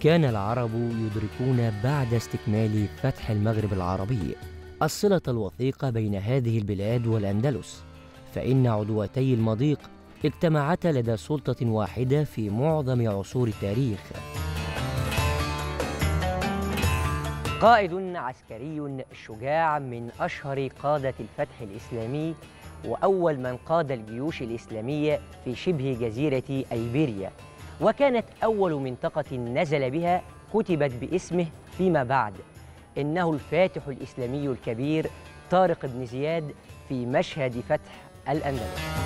كان العرب يدركون بعد استكمال فتح المغرب العربي الصلة الوثيقة بين هذه البلاد والأندلس فإن عدوتي المضيق اجتمعتا لدى سلطة واحدة في معظم عصور التاريخ قائد عسكري شجاع من أشهر قادة الفتح الإسلامي وأول من قاد الجيوش الإسلامية في شبه جزيرة أيبيريا وكانت أول منطقة نزل بها كتبت باسمه فيما بعد إنه الفاتح الإسلامي الكبير طارق بن زياد في مشهد فتح الأندلس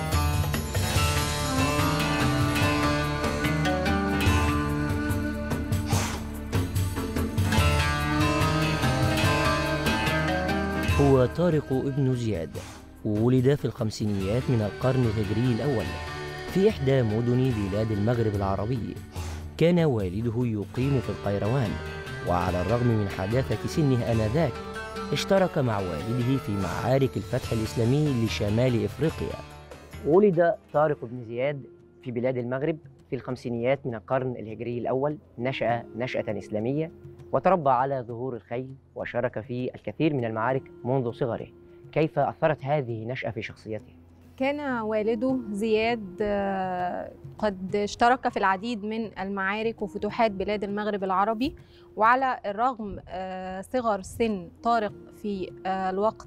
هو طارق ابن زياد وولد في الخمسينيات من القرن الهجري الأول في إحدى مدن بلاد المغرب العربي كان والده يقيم في القيروان وعلى الرغم من حداثة سنه آنذاك اشترك مع والده في معارك الفتح الإسلامي لشمال إفريقيا ولد طارق بن زياد في بلاد المغرب في الخمسينيات من القرن الهجري الأول نشأ نشأة إسلامية وتربى على ظهور الخيل وشارك في الكثير من المعارك منذ صغره كيف أثرت هذه النشأة في شخصيته؟ كان والده زياد آه، قد اشترك في العديد من المعارك وفتوحات بلاد المغرب العربي وعلى الرغم آه، صغر سن طارق في آه، الوقت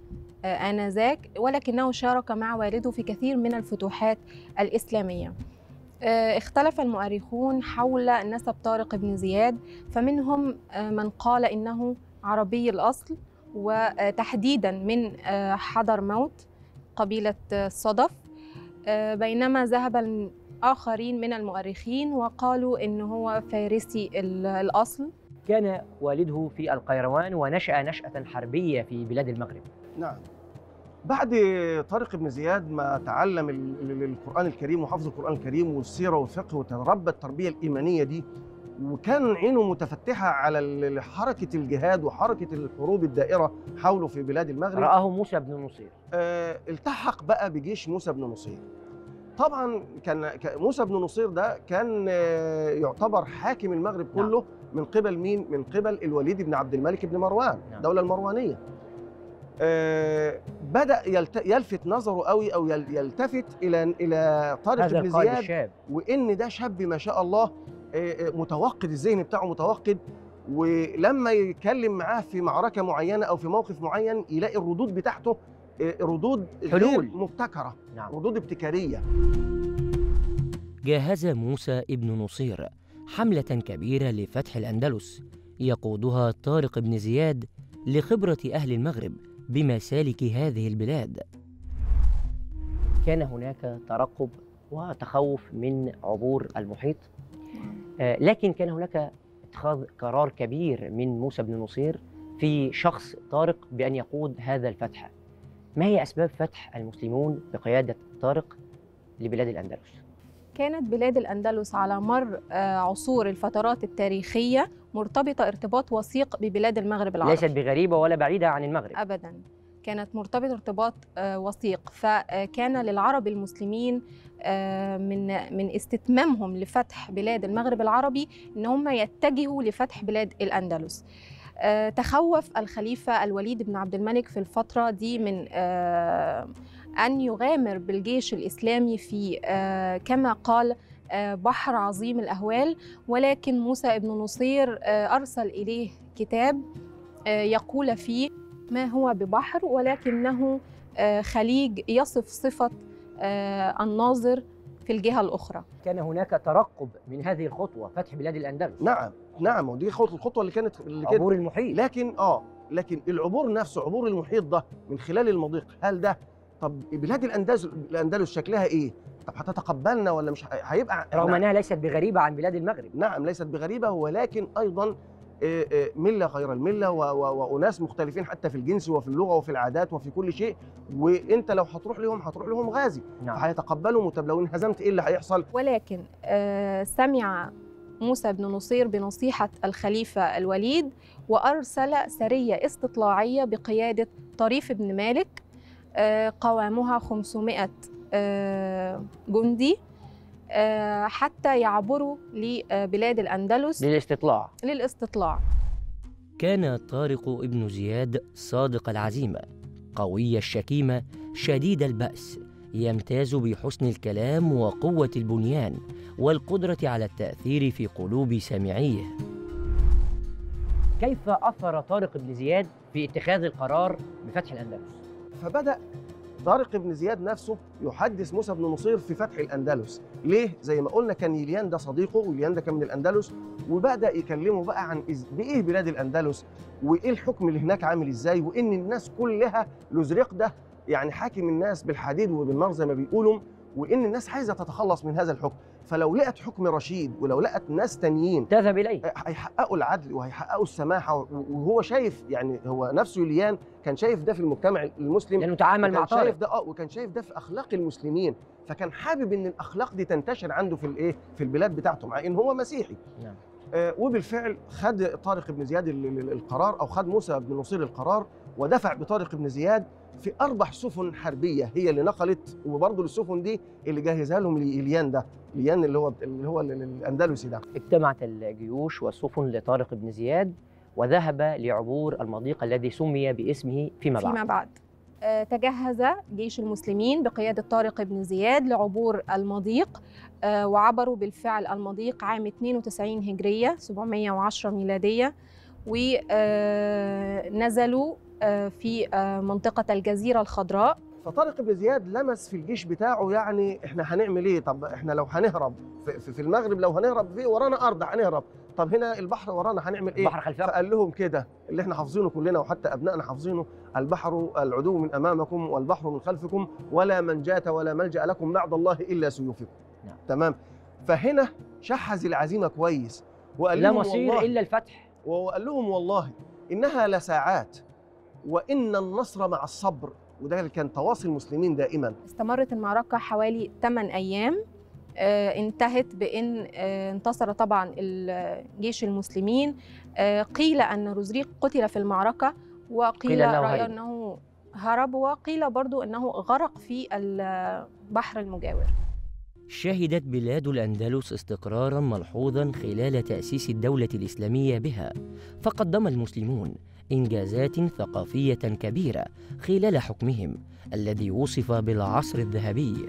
آنذاك ولكنه شارك مع والده في كثير من الفتوحات الإسلامية اختلف المؤرخون حول نسب طارق بن زياد فمنهم من قال إنه عربي الأصل وتحديدا من حضر موت قبيلة صدف بينما ذهب آخرين من المؤرخين وقالوا إنه هو فارسي الأصل كان والده في القيروان ونشأ نشأة حربية في بلاد المغرب نعم بعد طارق بن زياد ما تعلم القرآن الكريم وحفظ القرآن الكريم والسيرة والفقه وتربى التربية الإيمانية دي وكان عينه متفتحة على حركة الجهاد وحركة الحروب الدائرة حوله في بلاد المغرب رآه موسى بن نصير آه التحق بقى بجيش موسى بن نصير طبعا كان موسى بن نصير ده كان آه يعتبر حاكم المغرب كله نعم. من قبل مين؟ من قبل الوليد بن عبد الملك بن مروان نعم. الدولة المروانية آه بدا يلفت نظره قوي او يلتفت الى الى طارق بن زياد الشاب. وان ده شاب ما شاء الله متوقد الذهن بتاعه متوقد ولما يتكلم معاه في معركه معينه او في موقف معين يلاقي الردود بتاعته ردود حلول مبتكره نعم. ردود ابتكاريه جهز موسى ابن نصير حمله كبيره لفتح الاندلس يقودها طارق بن زياد لخبره اهل المغرب بمسالك هذه البلاد كان هناك ترقب وتخوف من عبور المحيط لكن كان هناك اتخاذ قرار كبير من موسى بن نصير في شخص طارق بأن يقود هذا الفتح ما هي أسباب فتح المسلمون بقيادة طارق لبلاد الأندلس؟ كانت بلاد الأندلس على مر عصور الفترات التاريخية مرتبطة ارتباط وثيق ببلاد المغرب العربي ليست بغريبة ولا بعيدة عن المغرب أبداً كانت مرتبطة ارتباط وثيق فكان للعرب المسلمين من من استتمامهم لفتح بلاد المغرب العربي ان هم يتجهوا لفتح بلاد الاندلس تخوف الخليفه الوليد بن عبد الملك في الفتره دي من ان يغامر بالجيش الاسلامي في كما قال بحر عظيم الاهوال ولكن موسى بن نصير ارسل اليه كتاب يقول فيه ما هو ببحر ولكنه خليج يصف صفه الناظر في الجهة الأخرى كان هناك ترقب من هذه الخطوة فتح بلاد الأندلس نعم نعم ودي الخطوة اللي كانت اللي كانت عبور المحيط لكن اه لكن العبور نفسه عبور المحيط ده من خلال المضيق هل ده طب بلاد الأندلس الأندلس شكلها إيه؟ طب هتتقبلنا ولا مش هيبقى رغم أنها ليست بغريبة عن بلاد المغرب نعم ليست بغريبة ولكن أيضا مله غير المله واناس مختلفين حتى في الجنس وفي اللغه وفي العادات وفي كل شيء وانت لو هتروح لهم هتروح لهم غازي نعم. هيتقبلوا طب لو انهزمت ايه اللي هيحصل ولكن آه سمع موسى بن نصير بنصيحه الخليفه الوليد وارسل سريه استطلاعيه بقياده طريف بن مالك آه قوامها 500 آه جندي آه، حتى يعبروا لبلاد الأندلس للاستطلاع للاستطلاع كان طارق ابن زياد صادق العزيمة قوي الشكيمة شديد البأس يمتاز بحسن الكلام وقوة البنيان والقدرة على التأثير في قلوب سامعيه كيف أثر طارق بن زياد في اتخاذ القرار بفتح الأندلس؟ فبدا طارق بن زياد نفسه يحدث موسى بن نصير في فتح الاندلس ليه زي ما قلنا كان يليان ده صديقه ويليان ده كان من الاندلس وبدا يكلمه بقى عن إز... بايه بلاد الاندلس وايه الحكم اللي هناك عامل ازاي وان الناس كلها لزريق ده يعني حاكم الناس بالحديد وبالنار زي ما بيقولوا وان الناس عايزه تتخلص من هذا الحكم فلو لقت حكم رشيد ولو لقت ناس تانيين تذهب إليه هيحققوا العدل وهيحققوا السماحه وهو شايف يعني هو نفسه يليان كان شايف ده في المجتمع المسلم لأنه تعامل مع وكان شايف طارق ده اه وكان شايف ده في اخلاق المسلمين فكان حابب ان الاخلاق دي تنتشر عنده في الايه في البلاد بتاعته مع ان هو مسيحي نعم. آه وبالفعل خد طارق بن زياد ال- ال- القرار او خد موسى بن نصير القرار ودفع بطارق بن زياد في اربع سفن حربيه هي اللي نقلت وبرضه السفن دي اللي جهزها لهم لإليان ده إليان اللي هو اللي هو ال- ال- الاندلسي ده اجتمعت الجيوش والسفن لطارق بن زياد وذهب لعبور المضيق الذي سمي باسمه فيما بعد فيما بعد آه، تجهز جيش المسلمين بقيادة طارق بن زياد لعبور المضيق آه، وعبروا بالفعل المضيق عام 92 هجرية 710 ميلادية ونزلوا في آه، منطقة الجزيرة الخضراء فطارق بن زياد لمس في الجيش بتاعه يعني احنا هنعمل ايه طب احنا لو هنهرب في, في في المغرب لو هنهرب في ورانا ارض هنهرب طب هنا البحر ورانا هنعمل ايه البحر خلفه فقال لهم كده اللي احنا حافظينه كلنا وحتى ابنائنا حافظينه البحر العدو من امامكم والبحر من خلفكم ولا منجاة ولا ملجا لكم بعد الله الا سيوفكم نعم. تمام فهنا شحذ العزيمه كويس وقال لا لهم مصير والله إلا الفتح وقال لهم والله انها لساعات وان النصر مع الصبر وده اللي كان تواصي المسلمين دائما استمرت المعركة حوالي 8 أيام آه، انتهت بأن آه، انتصر طبعا ال- جيش المسلمين آه، قيل أن رزريق قتل في المعركة وقيل قيل أنه رأي هرب. أنه هرب وقيل برضو أنه غرق في البحر المجاور شهدت بلاد الأندلس استقرارا ملحوظا خلال تأسيس الدولة الإسلامية بها فقدم المسلمون إنجازات ثقافية كبيرة خلال حكمهم الذي وصف بالعصر الذهبي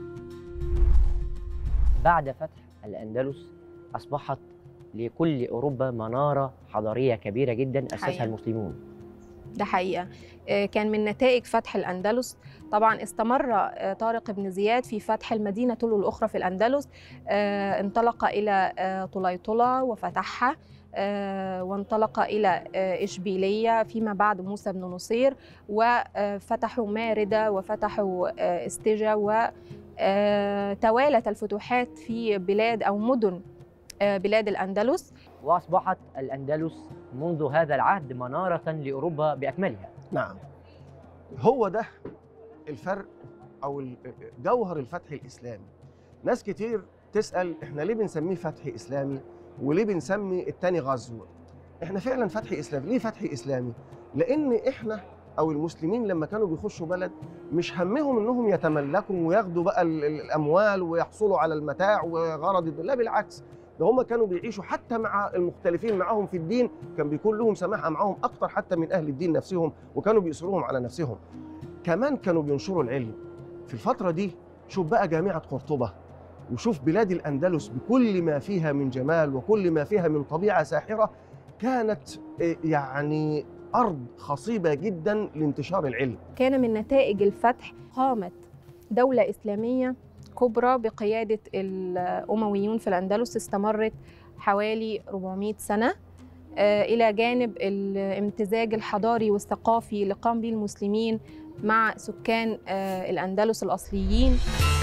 بعد فتح الأندلس أصبحت لكل أوروبا منارة حضارية كبيرة جدا أسسها حقيقة. المسلمون ده حقيقة آه، كان من نتائج فتح الأندلس طبعا استمر آه، طارق بن زياد في فتح المدينة تلو الأخرى في الأندلس آه، انطلق إلى آه، طليطلة وفتحها آه، وانطلق إلى آه، إشبيلية فيما بعد موسى بن نصير وفتحوا ماردة وفتحوا آه، استجا وتوالت الفتوحات في بلاد أو مدن آه، بلاد الأندلس وأصبحت الأندلس منذ هذا العهد منارة لأوروبا بأكملها نعم هو ده الفرق او ال- جوهر الفتح الاسلامي ناس كتير تسال احنا ليه بنسميه فتح اسلامي وليه بنسمي التاني غزو احنا فعلا فتح اسلامي ليه فتح اسلامي لان احنا او المسلمين لما كانوا بيخشوا بلد مش همهم انهم يتملكوا وياخدوا بقى ال- ال- الاموال ويحصلوا على المتاع وغرض الد- لا بالعكس ده هم كانوا بيعيشوا حتى مع المختلفين معاهم في الدين كان بيكون لهم سماحه معاهم اكتر حتى من اهل الدين نفسهم وكانوا بيصروهم على نفسهم كمان كانوا بينشروا العلم في الفتره دي شوف بقى جامعه قرطبه وشوف بلاد الاندلس بكل ما فيها من جمال وكل ما فيها من طبيعه ساحره كانت إيه، يعني ارض خصيبه جدا لانتشار العلم كان من نتائج الفتح قامت دولة إسلامية كبرى بقيادة الأمويون في الأندلس استمرت حوالي 400 سنة آه، إلى جانب الامتزاج الحضاري والثقافي اللي قام به المسلمين مع سكان آه، الأندلس الأصليين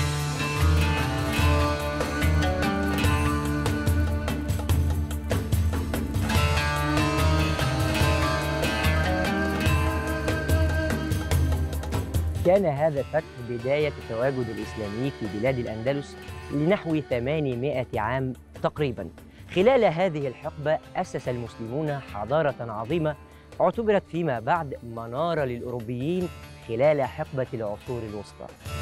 كان هذا الفتح بداية التواجد الإسلامي في بلاد الأندلس لنحو 800 عام تقريبا خلال هذه الحقبة أسس المسلمون حضارة عظيمة اعتبرت فيما بعد منارة للأوروبيين خلال حقبة العصور الوسطى